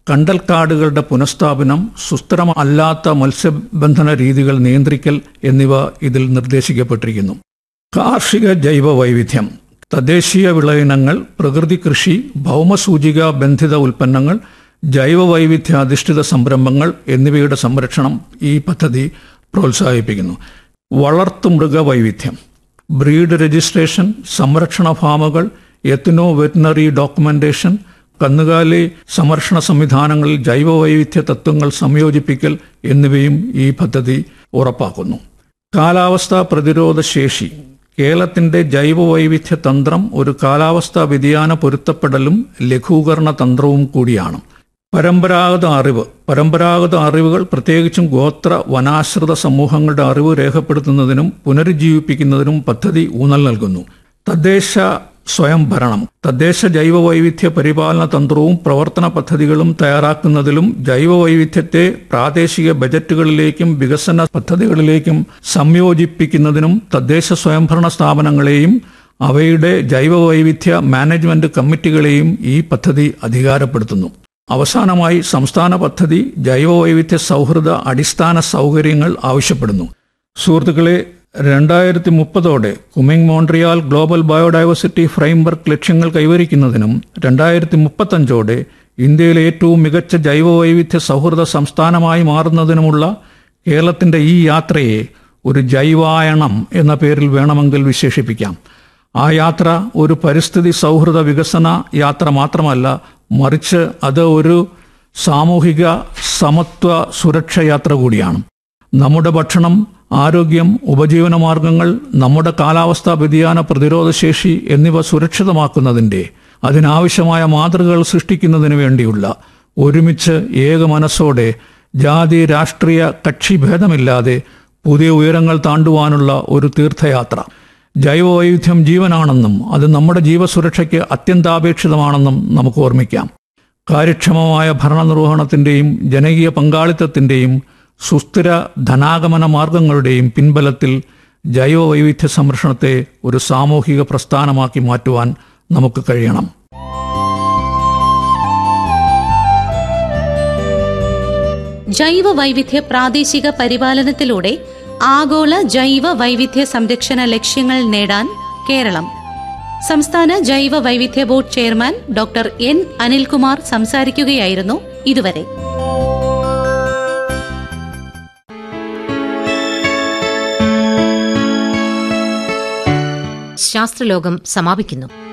കണ്ടൽക്കാടുകളുടെ പുനഃസ്ഥാപനം സുസ്ഥിരമല്ലാത്ത മത്സ്യബന്ധന രീതികൾ നിയന്ത്രിക്കൽ എന്നിവ ഇതിൽ നിർദ്ദേശിക്കപ്പെട്ടിരിക്കുന്നു കാർഷിക ജൈവ വൈവിധ്യം തദ്ദേശീയ വിളയിനങ്ങൾ പ്രകൃതി കൃഷി ഭൗമസൂചിക ബന്ധിത ഉൽപ്പന്നങ്ങൾ ജൈവ വൈവിധ്യാധിഷ്ഠിത സംരംഭങ്ങൾ എന്നിവയുടെ സംരക്ഷണം ഈ പദ്ധതി പ്രോത്സാഹിപ്പിക്കുന്നു വളർത്തുമൃഗ വൈവിധ്യം ബ്രീഡ് രജിസ്ട്രേഷൻ സംരക്ഷണ ഫാമുകൾ എത്തിനോ വെറ്റിനറി ഡോക്യുമെന്റേഷൻ കന്നുകാലി സംരക്ഷണ സംവിധാനങ്ങളിൽ ജൈവ വൈവിധ്യ തത്വങ്ങൾ സംയോജിപ്പിക്കൽ എന്നിവയും ഈ പദ്ധതി ഉറപ്പാക്കുന്നു കാലാവസ്ഥാ പ്രതിരോധ ശേഷി കേരളത്തിന്റെ ജൈവ വൈവിധ്യ തന്ത്രം ഒരു കാലാവസ്ഥാ വ്യതിയാന പൊരുത്തപ്പെടലും ലഘൂകരണ തന്ത്രവും കൂടിയാണ് പരമ്പരാഗത അറിവ് പരമ്പരാഗത അറിവുകൾ പ്രത്യേകിച്ചും ഗോത്ര വനാശ്രിത സമൂഹങ്ങളുടെ അറിവ് രേഖപ്പെടുത്തുന്നതിനും പുനരുജ്ജീവിപ്പിക്കുന്നതിനും പദ്ധതി ഊന്നൽ നൽകുന്നു തദ്ദേശ സ്വയംഭരണം തദ്ദേശ ജൈവ വൈവിധ്യ പരിപാലന തന്ത്രവും പ്രവർത്തന പദ്ധതികളും തയ്യാറാക്കുന്നതിലും ജൈവ വൈവിധ്യത്തെ പ്രാദേശിക ബജറ്റുകളിലേക്കും വികസന പദ്ധതികളിലേക്കും സംയോജിപ്പിക്കുന്നതിനും തദ്ദേശ സ്വയംഭരണ സ്ഥാപനങ്ങളെയും അവയുടെ ജൈവ വൈവിധ്യ മാനേജ്മെന്റ് കമ്മിറ്റികളെയും ഈ പദ്ധതി അധികാരപ്പെടുത്തുന്നു അവസാനമായി സംസ്ഥാന പദ്ധതി ജൈവ വൈവിധ്യ സൗഹൃദ അടിസ്ഥാന സൗകര്യങ്ങൾ ആവശ്യപ്പെടുന്നു സുഹൃത്തുക്കളെ രണ്ടായിരത്തി മുപ്പതോടെ Kunming Montreal global biodiversity framework ലക്ഷ്യങ്ങൾ കൈവരിക്കുന്നതിനും രണ്ടായിരത്തി മുപ്പത്തഞ്ചോടെ ഇന്ത്യയിലെ ഏറ്റവും മികച്ച ജൈവ വൈവിധ്യ സൗഹൃദ സംസ്ഥാനമായി മാറുന്നതിനുമുള്ള കേരളത്തിന്റെ ഈ യാത്രയെ ഒരു ജൈവായണം എന്ന പേരിൽ വേണമെങ്കിൽ വിശേഷിപ്പിക്കാം ആ യാത്ര ഒരു പരിസ്ഥിതി സൗഹൃദ വികസന യാത്ര മാത്രമല്ല മറിച്ച് അത് ഒരു സാമൂഹിക സമത്വ സുരക്ഷ യാത്ര കൂടിയാണ് നമ്മുടെ ഭക്ഷണം ആരോഗ്യം ഉപജീവന മാർഗങ്ങൾ നമ്മുടെ കാലാവസ്ഥാ വ്യതിയാന പ്രതിരോധശേഷി എന്നിവ സുരക്ഷിതമാക്കുന്നതിൻ്റെ അതിനാവശ്യമായ മാതൃകകൾ സൃഷ്ടിക്കുന്നതിന് വേണ്ടിയുള്ള ഒരുമിച്ച് ഏക മനസ്സോടെ ജാതി രാഷ്ട്രീയ കക്ഷിഭേദമില്ലാതെ പുതിയ ഉയരങ്ങൾ താണ്ടുവാനുള്ള ഒരു തീർത്ഥയാത്ര ജൈവവൈവിധ്യം ജീവനാണെന്നും അത് നമ്മുടെ ജീവസുരക്ഷയ്ക്ക് അത്യന്താപേക്ഷിതമാണെന്നും നമുക്ക് ഓർമ്മിക്കാം കാര്യക്ഷമമായ ഭരണനിർവഹണത്തിന്റെയും ജനകീയ പങ്കാളിത്തത്തിന്റെയും സുസ്ഥിര ധനാഗമന മാർഗങ്ങളുടെയും പിൻബലത്തിൽ ജൈവ വൈവിധ്യ സംരക്ഷണത്തെ ഒരു സാമൂഹിക പ്രസ്ഥാനമാക്കി മാറ്റുവാൻ നമുക്ക് കഴിയണം ജൈവ വൈവിധ്യ പ്രാദേശിക പരിപാലനത്തിലൂടെ ആഗോള ജൈവ വൈവിധ്യ സംരക്ഷണ ലക്ഷ്യങ്ങൾ നേടാൻ കേരളം സംസ്ഥാന ജൈവ വൈവിധ്യ board chairman doctor N Anilkumar സംസാരിക്കുകയായിരുന്നു ഇതുവരെ ശാസ്ത്രലോകം സമാപിക്കുന്നു